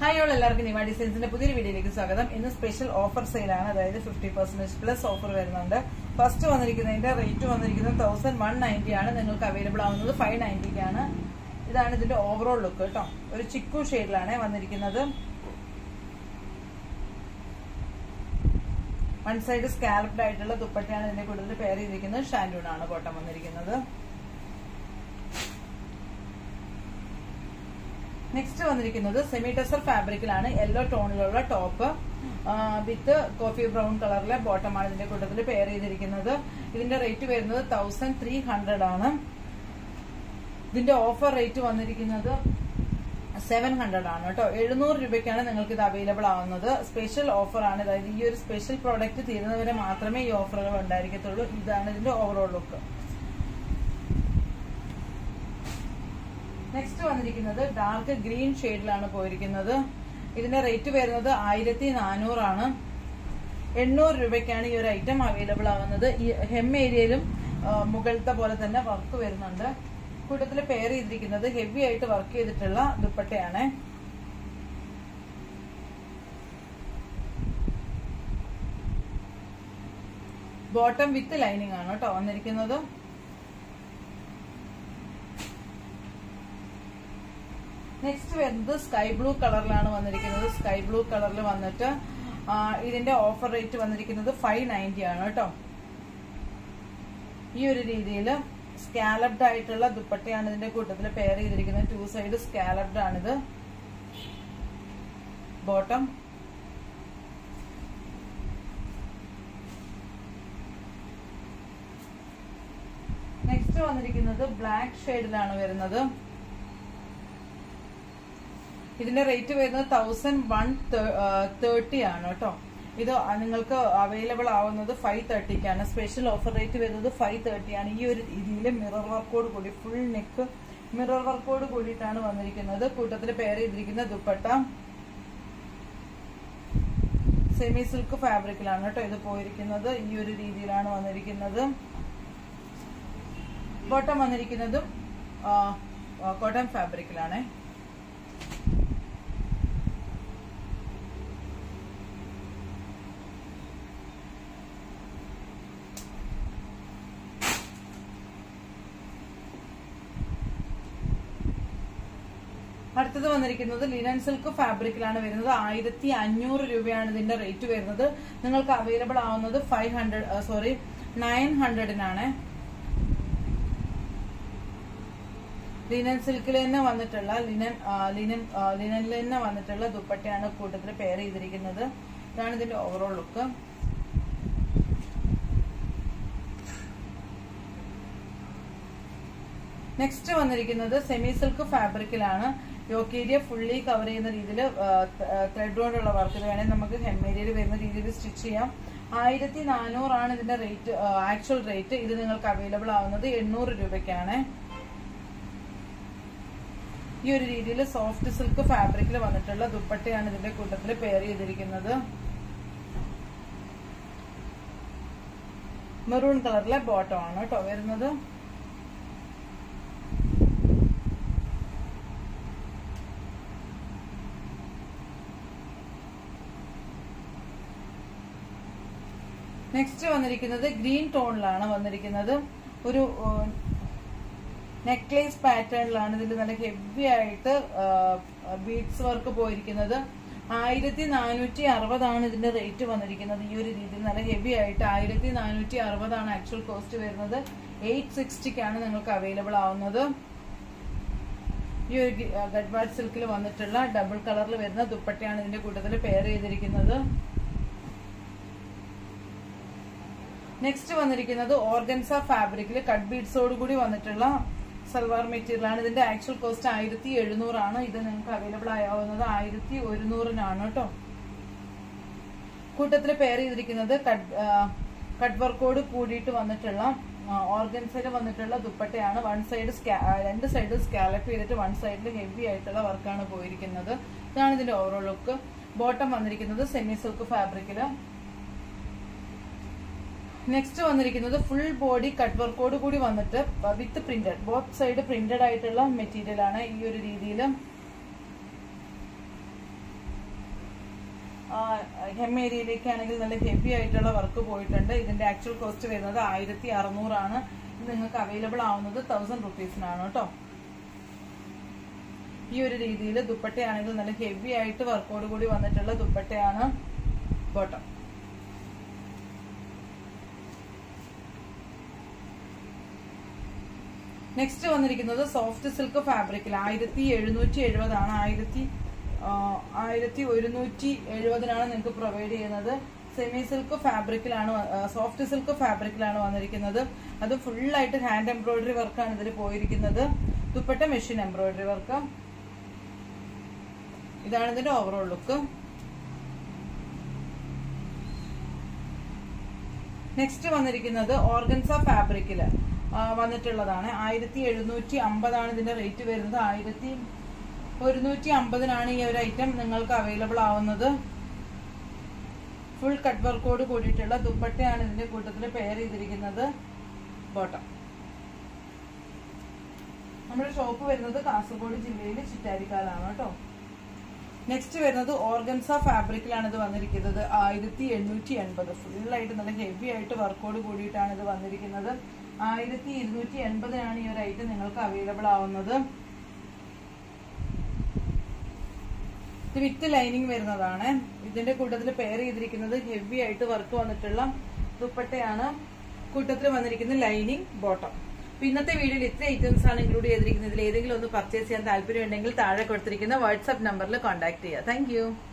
hi all എല്ലാവർക്കും നിവ ഡിസൈൻസിന്റെ പുതിയൊരു വീഡിയോയിലേക്ക് സ്വാഗതം ഇന്ന് സ്പെഷ്യൽ ഓഫർ സെയിലാണ് അതായത് ഫിഫ്റ്റി പെർസെന്റേജ് പ്ലസ് ഓഫർ വരുന്നുണ്ട് ഫസ്റ്റ് വന്നിരിക്കുന്നതിന്റെ റേറ്റ് വന്നിരിക്കുന്നത് തൗസൻഡ് വൺ നയൻറ്റി ആണ് നിങ്ങൾക്ക് അവൈലബിൾ ആവുന്നത് ഫൈവ് നയൻറ്റിക്കാണ് ഇതാണ് ഇതിന്റെ ഓവറോൾ ലുക്ക് കേട്ടോ ഒരു ചിക്കു ഷെയ്ഡിലാണ് വന്നിരിക്കുന്നത് വൺ സൈഡ് സ്കാൽപ്ഡ് ആയിട്ടുള്ള ദുപ്പട്ടയാണ് ഇതിന്റെ കൂടുതൽ പെയർ ചെയ്തിരിക്കുന്നത് ഷാൻഡൂൺ ആണ് ബോട്ടം വന്നിരിക്കുന്നത് നെക്സ്റ്റ് വന്നിരിക്കുന്നത് സെമി ടെസർ ഫാബ്രിക്കിലാണ് യെല്ലോ ടോണിലുള്ള ടോപ്പ് വിത്ത് കോഫി ബ്രൗൺ കളറിലെ ബോട്ടമാണ് ഇതിന്റെ കൂട്ടത്തിൽ പെയർ ചെയ്തിരിക്കുന്നത് ഇതിന്റെ റേറ്റ് വരുന്നത് തൗസൻഡ് ത്രീ ഹൺഡ്രഡ് ആണ് ഇതിന്റെ ഓഫർ റേറ്റ് വന്നിരിക്കുന്നത് സെവൻ ഹൺഡ്രഡ് ആണ് കേട്ടോ എഴുന്നൂറ് രൂപയ്ക്കാണ് നിങ്ങൾക്ക് ഇത് അവൈലബിൾ ആവുന്നത് സ്പെഷ്യൽ ഓഫർ ആണ് അതായത് ഈ ഒരു സ്പെഷ്യൽ പ്രോഡക്റ്റ് തീരുന്നവരെ മാത്രമേ ഈ ഓഫറുകൾ ഉണ്ടായിരിക്കത്തുള്ളൂ ഇതാണ് ഇതിന്റെ ഓവറോൾ ലുക്ക് നെക്സ്റ്റ് വന്നിരിക്കുന്നത് ഡാർക്ക് ഗ്രീൻ ഷെയ്ഡിലാണ് പോയിരിക്കുന്നത് ഇതിന്റെ റേറ്റ് വരുന്നത് ആയിരത്തി നാനൂറാണ് എണ്ണൂറ് രൂപയ്ക്കാണ് ഈ ഒരു ഐറ്റം അവൈലബിൾ ആവുന്നത് ഈ ഹെം ഏരിയയിലും മുകളിലത്തെ പോലെ തന്നെ വർക്ക് വരുന്നുണ്ട് കൂട്ടത്തിൽ പെയർ ചെയ്തിരിക്കുന്നത് ഹെവി ആയിട്ട് വർക്ക് ചെയ്തിട്ടുള്ള ദുപ്പട്ടയാണ് ബോട്ടം വിത്ത് ലൈനിങ് ആണ് കേട്ടോ വന്നിരിക്കുന്നത് നെക്സ്റ്റ് വരുന്നത് സ്കൈ ബ്ലൂ കളറിലാണ് വന്നിരിക്കുന്നത് സ്കൈ ബ്ലൂ കളറിൽ വന്നിട്ട് ഇതിന്റെ ഓഫർ റേറ്റ് വന്നിരിക്കുന്നത് ഫൈവ് നയൻറ്റി ആണ് കേട്ടോ ഈ ഒരു രീതിയിൽ സ്കാലപ്ഡ് ആയിട്ടുള്ള ദുപ്പട്ടയാണ് ഇതിന്റെ കൂട്ടത്തിൽ പെയർ ചെയ്തിരിക്കുന്നത് ടു സൈഡ് സ്കാലപ്ഡ് ആണിത് ബോട്ടം നെക്സ്റ്റ് വന്നിരിക്കുന്നത് ബ്ലാക്ക് ഷെയ്ഡിലാണ് വരുന്നത് ഇതിന്റെ റേറ്റ് വരുന്നത് തൗസൻഡ് വൺ തേർട്ടി ആണ് കേട്ടോ ഇത് നിങ്ങൾക്ക് അവൈലബിൾ ആവുന്നത് ഫൈവ് തേർട്ടിക്കാണ് സ്പെഷ്യൽ ഓഫർ റേറ്റ് വരുന്നത് ഫൈവ് തേർട്ടി ആണ് ഈ ഒരു രീതിയിൽ മിറർ വർക്കോട് കൂടി ഫുൾ നെക്ക് മിറർ വർക്കോട് കൂടിയിട്ടാണ് വന്നിരിക്കുന്നത് കൂട്ടത്തിൽ പെയർ ചെയ്തിരിക്കുന്ന ദുപ്പട്ട സെമി സിൽക്ക് ഫാബ്രിക്കിലാണ് കേട്ടോ ഇത് പോയിരിക്കുന്നത് ഈ ഒരു രീതിയിലാണ് വന്നിരിക്കുന്നത് ബോട്ടം വന്നിരിക്കുന്നതും കോട്ടൺ ഫാബ്രിക്കിലാണേ അടുത്തത് വന്നിരിക്കുന്നത് ലിനൻ സിൽക്ക് ഫാബ്രിക്കിലാണ് വരുന്നത് ആയിരത്തി അഞ്ഞൂറ് രൂപയാണ് ഇതിന്റെ റേറ്റ് വരുന്നത് നിങ്ങൾക്ക് അവൈലബിൾ ആവുന്നത് ഫൈവ് ഹൺഡ്രഡ് സോറി നയൻ ഹൺഡ്രഡിനാണ് ലിനൻ സിൽക്കിൽ തന്നെ വന്നിട്ടുള്ള ലിനൻ ലിനൻ ലിനനിൽ തന്നെ വന്നിട്ടുള്ള ദുപ്പട്ടയാണ് കൂട്ടത്തിൽ പെയർ ചെയ്തിരിക്കുന്നത് ഇതാണ് ഇതിന്റെ ഓവറോൾ ലുക്ക് നെക്സ്റ്റ് വന്നിരിക്കുന്നത് സെമി സിൽക്ക് ഫാബ്രിക്കിലാണ് യോക്കേരിയ ഫുള്ളി കവർ ചെയ്യുന്ന രീതിയിൽ ത്രെഡ് കൊണ്ടുള്ള വർക്ക് വേണമെങ്കിൽ നമുക്ക് ഹെമ്മേരിയയിൽ വരുന്ന രീതിയിൽ സ്റ്റിച്ച് ചെയ്യാം ആയിരത്തി നാനൂറാണ് ഇതിന്റെ റേറ്റ് ആക്ച്വൽ റേറ്റ് ഇത് നിങ്ങൾക്ക് അവൈലബിൾ ആവുന്നത് എണ്ണൂറ് രൂപയ്ക്കാണ് ഈ ഒരു രീതിയിൽ സോഫ്റ്റ് സിൽക്ക് ഫാബ്രിക്കിൽ വന്നിട്ടുള്ള ദുപ്പട്ടയാണ് ഇതിന്റെ കൂട്ടത്തിൽ പെയർ ചെയ്തിരിക്കുന്നത് മെറൂൺ കളറിലെ ബോട്ടം ആണ് കേട്ടോ വരുന്നത് നെക്സ്റ്റ് വന്നിരിക്കുന്നത് ഗ്രീൻ ടോണിലാണ് വന്നിരിക്കുന്നത് ഒരു നെക്ലേസ് പാറ്റേണിലാണ് ഇതിൽ നല്ല ഹെവി ആയിട്ട് ബീഡ്സ് വർക്ക് പോയിരിക്കുന്നത് ആയിരത്തി നാനൂറ്റി അറുപതാണ് ഇതിന്റെ റേറ്റ് വന്നിരിക്കുന്നത് ഈ ഒരു രീതിയിൽ നല്ല ഹെവി ആയിട്ട് ആയിരത്തി നാനൂറ്റി അറുപതാണ് ആക്ച്വൽ കോസ്റ്റ് വരുന്നത് എയ്റ്റ് സിക്സ്റ്റിക്കാണ് നിങ്ങൾക്ക് അവൈലബിൾ ആവുന്നത് ഈ ഒരു ഗഡ്വാഡ് സിൽക്കിൽ വന്നിട്ടുള്ള ഡബിൾ കളറിൽ വരുന്ന ദുപ്പട്ടയാണ് ഇതിന്റെ കൂട്ടത്തിൽ പെയർ ചെയ്തിരിക്കുന്നത് നെക്സ്റ്റ് വന്നിരിക്കുന്നത് ഓർഗൻസ ഫാബ്രിക്കിൽ കട്ട് ബീഡ്സോട് കൂടി വന്നിട്ടുള്ള സൽവാർ മെറ്റീരിയൽ ആണ് ഇതിന്റെ ആക്ച്വൽ കോസ്റ്റ് ആയിരത്തി എഴുന്നൂറാണ് ഇത് നിങ്ങൾക്ക് അവൈലബിൾ ആയാവുന്നത് ആയിരത്തി ഒരുന്നൂറിനാണ് കേട്ടോ കൂട്ടത്തിൽ പെയർ ചെയ്തിരിക്കുന്നത് കട്ട് വർക്കോട് കൂടിയിട്ട് വന്നിട്ടുള്ള ഓർഗൻസയിൽ വന്നിട്ടുള്ള ദുപ്പട്ടയാണ് വൺ സൈഡ് രണ്ട് സൈഡ് സ്കാലപ്പ് ചെയ്തിട്ട് വൺ സൈഡിൽ ഹെവി ആയിട്ടുള്ള വർക്കാണ് പോയിരിക്കുന്നത് ഇതാണ് ഇതിന്റെ ഓവറോൾ ലുക്ക് ബോട്ടം വന്നിരിക്കുന്നത് സെമി സിൽക്ക് ഫാബ്രിക്കില് നെക്സ്റ്റ് വന്നിരിക്കുന്നത് ഫുൾ ബോഡി കട്ട് വർക്കോട് കൂടി വന്നിട്ട് with printed both side printed ആയിട്ടുള്ള മെറ്റീരിയൽ ആണ് ഈ ഒരു രീതിയിൽ ഹെം ഏരിയയിലേക്കാണെങ്കിൽ നല്ല ഹെവി ആയിട്ടുള്ള വർക്ക് പോയിട്ടുണ്ട് ഇതിന്റെ ആക്ച്വൽ കോസ്റ്റ് വരുന്നത് ആയിരത്തി അറുന്നൂറാണ് ഇത് നിങ്ങൾക്ക് അവൈലബിൾ ആവുന്നത് തൗസൻഡ് റുപ്പീസിനാണ് കേട്ടോ ഈ ഒരു രീതിയിൽ ദുപ്പട്ടയാണെങ്കിൽ നല്ല ഹെവി ആയിട്ട് വർക്കോട് കൂടി വന്നിട്ടുള്ള ദുപ്പട്ടയാണ് ബോട്ടം നെക്സ്റ്റ് വന്നിരിക്കുന്നത് സോഫ്റ്റ് സിൽക്ക് ഫാബ്രിക്കിൽ ആയിരത്തി എഴുന്നൂറ്റി എഴുപതാണ് ആയിരത്തി ആയിരത്തി ഒരുന്നൂറ്റി എഴുപതിനാണ് നിങ്ങൾക്ക് പ്രൊവൈഡ് ചെയ്യുന്നത് സെമി സിൽക്ക് ഫാബ്രിക്കിലാണ് സോഫ്റ്റ് സിൽക്ക് ഫാബ്രിക്കിലാണ് വന്നിരിക്കുന്നത് അത് ഫുള്ളായിട്ട് ഹാൻഡ് എംബ്രോയിഡറി വർക്കാണ് ഇതിൽ പോയിരിക്കുന്നത് ദുപ്പട്ട മെഷീൻ എംബ്രോയിഡറി വർക്ക് ഇതാണ് ഇതിന്റെ ഓവറോൾ ലുക്ക് നെക്സ്റ്റ് വന്നിരിക്കുന്നത് ഓർഗൻസ ഫാബ്രിക്കില് വന്നിട്ടുള്ളതാണ് ആയിരത്തി എഴുന്നൂറ്റി അമ്പതാണ് ഇതിന്റെ റേറ്റ് വരുന്നത് ആയിരത്തി ഒരുന്നൂറ്റി അമ്പതിനാണ് ഈ ഒരു ഐറ്റം നിങ്ങൾക്ക് അവൈലബിൾ ആവുന്നത് ഫുൾ കട്ട് വർക്കോട് കൂടിയിട്ടുള്ള ദുപ്പട്ടയാണ് ഇതിന്റെ കൂട്ടത്തിൽ പെയർ ചെയ്തിരിക്കുന്നത് ബോട്ടം നമ്മുടെ ഷോപ്പ് വരുന്നത് കാസർഗോഡ് ജില്ലയിൽ ചിറ്റാരിക്കാലാണ് കേട്ടോ നെക്സ്റ്റ് വരുന്നത് ഓർഗൻസ ഫാബ്രിക്കിലാണ് ഇത് വന്നിരിക്കുന്നത് ആയിരത്തി എണ്ണൂറ്റി എൺപത് ഫുള്ളായിട്ട് നല്ല ഹെവി ആയിട്ട് വർക്കോട് കൂടിയിട്ടാണ് ഇത് വന്നിരിക്കുന്നത് ആയിരത്തി ഇരുന്നൂറ്റി എൺപതിനാണ് ഈ ഒരു ഐറ്റം നിങ്ങൾക്ക് അവൈലബിൾ ആവുന്നത് ഇത് വിത്ത് ലൈനിങ് വരുന്നതാണ് ഇതിന്റെ കൂട്ടത്തിൽ പെയർ ചെയ്തിരിക്കുന്നത് ഹെവി ആയിട്ട് വർക്ക് വന്നിട്ടുള്ള ദുപ്പട്ടയാണ് കൂട്ടത്തിൽ വന്നിരിക്കുന്ന ലൈനിങ് ബോട്ടം അപ്പൊ ഇന്നത്തെ വീഡിയോയിൽ ഇത്ര ഐറ്റംസ് ആണ് ഇൻക്ലൂഡ് ചെയ്തിരിക്കുന്നത് ഇതിൽ ഏതെങ്കിലും ഒന്ന് പർച്ചേസ് ചെയ്യാൻ താല്പര്യം ഉണ്ടെങ്കിൽ താഴെ കൊടുത്തിരിക്കുന്ന വാട്സ്ആപ്പ് നമ്പറിൽ കോൺടാക്ട് ചെയ്യുക താങ്ക്